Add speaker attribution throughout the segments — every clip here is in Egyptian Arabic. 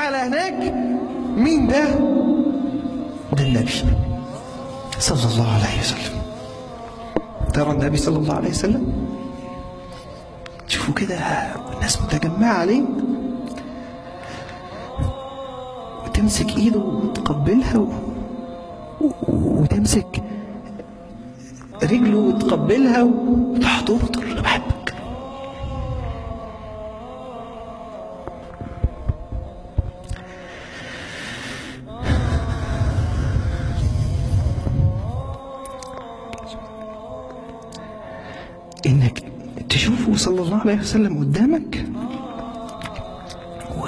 Speaker 1: تعالى هناك مين ده ده النبي صلى الله عليه وسلم ترى النبي صلى الله عليه وسلم شوفوا كده الناس متجمعة عليه وتمسك ايده وتقبلها و... و... وتمسك رجله وتقبلها وتحضنه وتقول له انا بحبك انك تشوفه صلى الله عليه وسلم قدامك و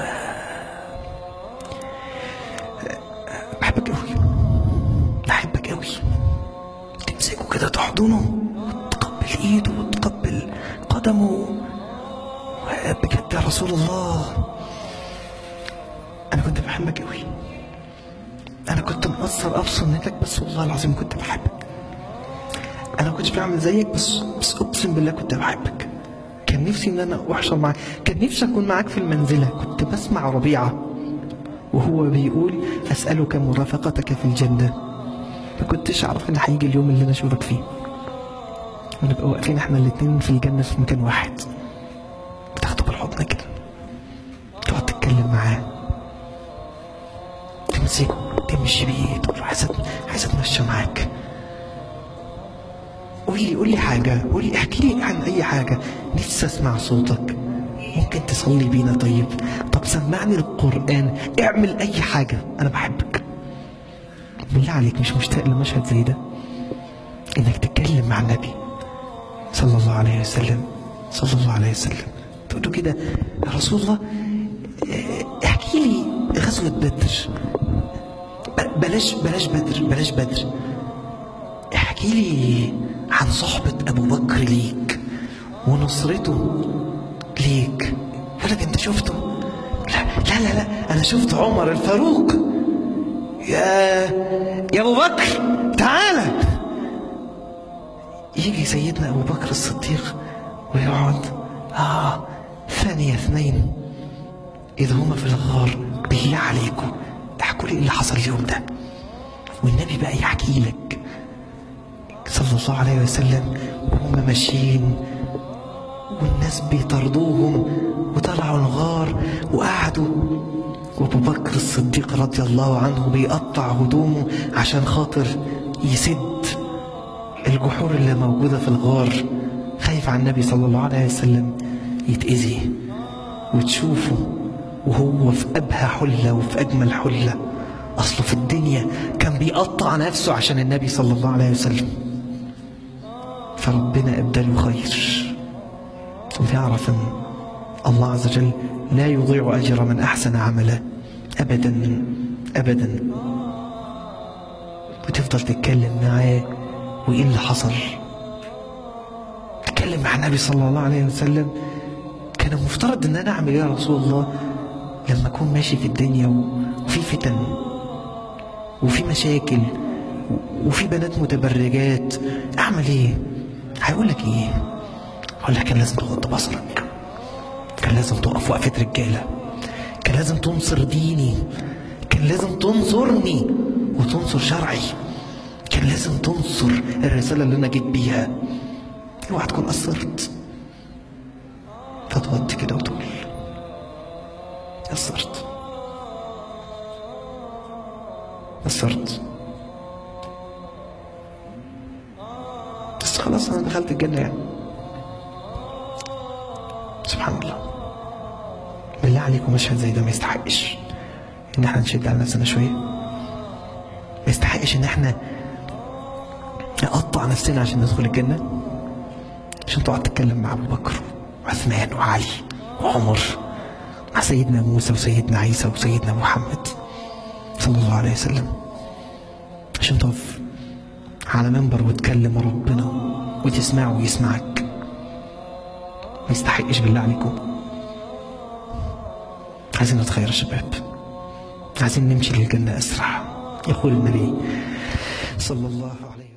Speaker 1: بحبك قوي بحبك قوي تمسكه كده تحضنه وتقبل ايده وتقبل قدمه بجد يا رسول الله انا كنت بحبك قوي انا كنت مقصر ابصر منك بس والله العظيم كنت بحبك انا ما كنتش بعمل زيك بس بس اقسم بالله كنت بحبك كان نفسي ان انا احشر معاك كان نفسي اكون معاك في المنزله كنت بسمع ربيعه وهو بيقول اسالك مرافقتك في الجنه ما كنتش اعرف ان هيجي اليوم اللي انا اشوفك فيه ونبقى واقفين احنا الاتنين في الجنه في مكان واحد تاخده بالحضن كده تقعد تتكلم معاه تمسكه تمشي بيه تقول له عايز عايز اتمشى معاك قول لي قول لي حاجة قول لي احكي لي عن أي حاجة نفسي أسمع صوتك ممكن تصلي بينا طيب طب سمعني القرآن اعمل أي حاجة أنا بحبك بالله عليك مش مشتاق لمشهد زي ده إنك تتكلم مع النبي صلى الله عليه وسلم صلى الله عليه وسلم تقول له كده يا رسول الله اه، احكي لي غزوة بدر ب- بلاش بلاش بدر بلاش بدر احكي لي عن صحبة أبو بكر ليك ونصرته ليك يقول لك أنت شفته؟ لا لا لا, لا. أنا شفت عمر الفاروق يا يا أبو بكر تعالى يجي سيدنا أبو بكر الصديق ويقعد آه ثانية اثنين إذ هما في الغار بالله عليكم احكوا لي إيه اللي حصل اليوم ده والنبي بقى يحكي لك صلى الله عليه وسلم وهم ماشيين والناس بيطردوهم وطلعوا الغار وقعدوا وابو بكر الصديق رضي الله عنه بيقطع هدومه عشان خاطر يسد الجحور اللي موجودة في الغار خايف على النبي صلى الله عليه وسلم يتأذي وتشوفه وهو في أبهى حلة وفي أجمل حلة أصله في الدنيا كان بيقطع نفسه عشان النبي صلى الله عليه وسلم فربنا أبدله خير ويعرف أن الله عز وجل لا يضيع أجر من أحسن عملا أبدا أبدا وتفضل تتكلم معاه وإيه اللي حصل تتكلم مع النبي صلى الله عليه وسلم كان المفترض ان انا اعمل ايه يا رسول الله لما اكون ماشي في الدنيا و- وفي فتن وفي مشاكل و- وفي بنات متبرجات اعمل ايه هيقول لك ايه هقول لك كان لازم تغض بصرك كان لازم تقف وقفه رجاله كان لازم تنصر ديني كان لازم تنصرني وتنصر شرعي كان لازم تنصر الرساله اللي انا جيت بيها اوعى تكون قصرت فتوضي كده وتقول قصرت قصرت بس خلاص انا دخلت الجنه يعني سبحان الله بالله عليكم مشهد زي ده ما يستحقش ان احنا نشد على نفسنا شويه ما يستحقش ان احنا نقطع نفسنا عشان ندخل الجنه عشان تقعد تتكلم مع ابو بكر وعثمان وعلي وعمر مع سيدنا موسى وسيدنا عيسى وسيدنا محمد صلى الله عليه وسلم عشان تقف على منبر وتكلم ربنا وتسمعه ويسمعك ما يستحقش بالله عليكم عايزين نتخير يا شباب عايزين نمشي للجنة أسرع يقول النبي صلى الله عليه وسلم